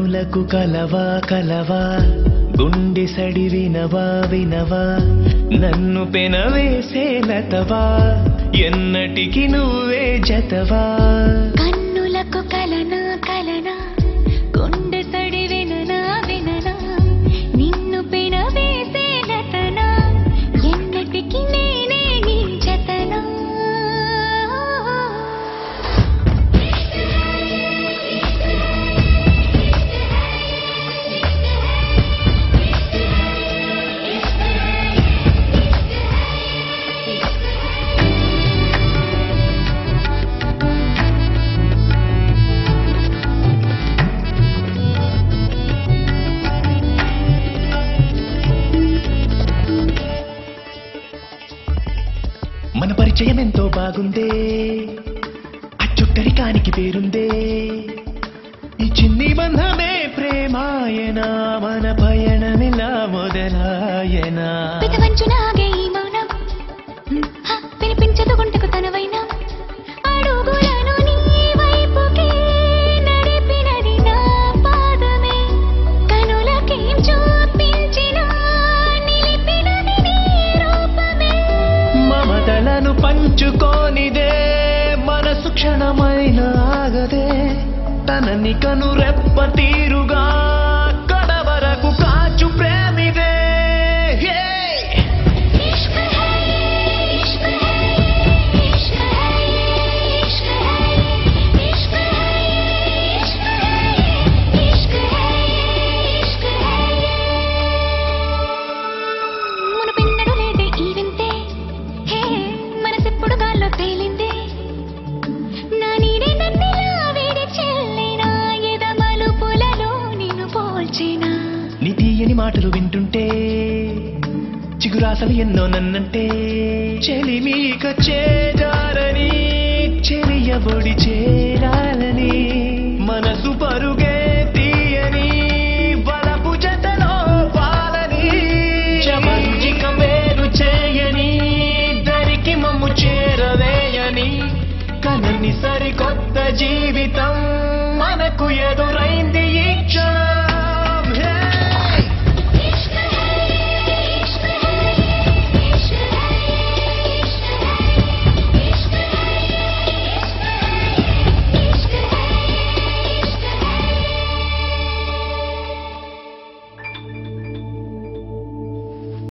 కనులకు కలవా కలవా గుండె సడి వినవా వినవా నన్ను పెనవేసే లతవా ఎన్నటికి నువ్వే జతవా కన్నులకు కలనా కలనా గుండె సడి విననా విననా నిన్ను పిన వేసే లతనా ఎన్నటికి నేనే నీ జతనా మన పరిచయం ఎంతో బాగుందే అచ్చుట్టరికానికి పేరుందే ఈ చిన్ని బంధమే ప్రేమాయనా మన పయనమిలా మొదలాయనా పితవంచునాగే ఈ మౌనం హ, వినిపించదు గుంటకు తనవైనా అడుగులను నీ వైపుకే నడిపినది నా పాదమే కనులకేం చూపించినా నిలిపినది నీ రూపమే మమతలను పంచుకోనిదే మనసు క్షణమైన ఆగదే తనని కను రెప్ప తీరుగా కడవరకు కాచు ప్రేమిదే హే! इश्क है इश्क है इश्क है इश्क है इश्क है इश्क है इश्क है మునుపెన్నడూ లేదే ఈ వింతే హే మనసెప్పుడు గాల్లో తేలిందే నా నీడే నన్నిలా వేడి చెల్లినా ఎద మలుపులలో నిన్ను పోల్చినా నీ తీయని మాటలు వింటుంటే చిగురాసలు ఎన్నో నన్నంటే చెలిమీక చేజారని చెలియబొడి చేరాలని మనసు పరుగే తీయని వలపు జతలో పాలని చమరుజిక వేరు చేయని దరికి మమ్ము చేరవేయని కనని సరికొత్త జీవితం మనకు ఎదురైంది ఈ క్షణం